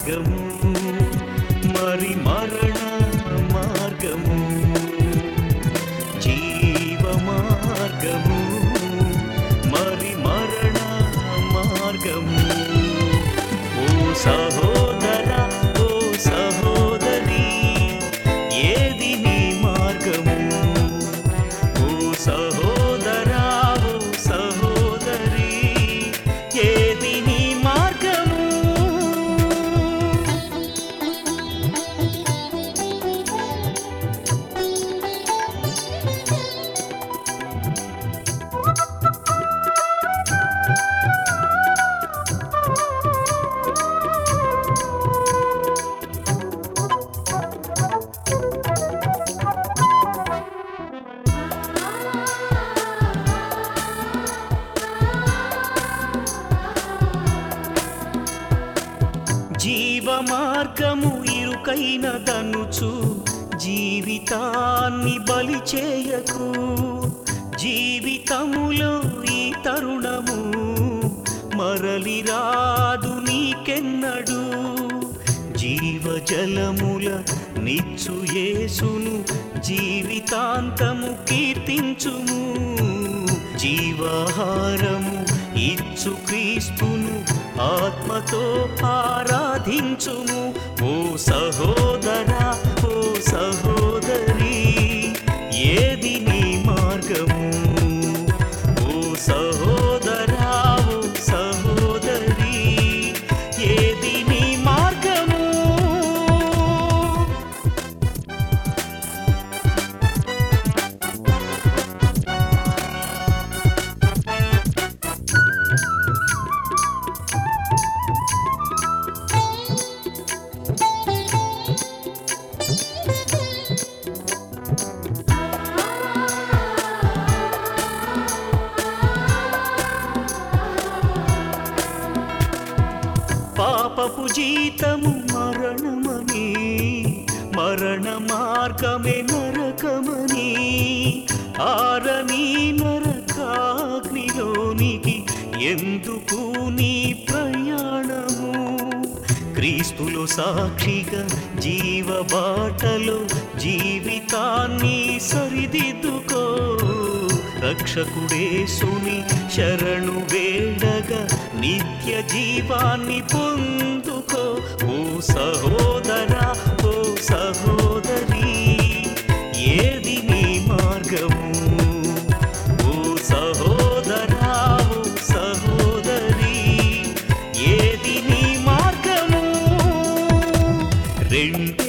మార్గము మరి మరణ మార్గము జీవ మార్గము మరి మరణ మార్గము ఓ సహోదర ఓ సహోదరి ఏది నీ మార్గము ఓ సహోదరా ఓ సహోదరి ఏది నీ మార్గము జీవ మార్గము ఇరుకైన దనుచు జీవితాన్ని బలి చేయకు జీవితములో ఈ తరుణము మరలి రాదు నీకెన్నడు జీవజలముల నిచ్చు యేసును జీవితాంతము కీర్తించుము జీవాహారము ఇచ్చు క్రీస్తును ఆత్మతో ఆరాధించుము ఓ సహోదరా ఓ సహోదరి ఏది నీ మార్గము ఓ సహోదరా ఓ సహోదరి ఏది నీ మార్గము పాపపు జీతము మరణమని మరణ మార్గమే నరకమని ఆరని నరకాగ్నిలోనికి ఎందుకు నీ ప్రయాణము క్రీస్తులో సాక్షిగా జీవ బాటలో జీవితాన్ని సరిదిద్దుకో రక్షకుడేసుని శరణు వేడగా నిత్య జీవాన్ని పొందుకో ఓ సహోదరా ఓ సహోదరి ఏది నీ మార్గము ఓ సహోదరా ఓ సహోదరి ఏది నీ మార్గము రెండు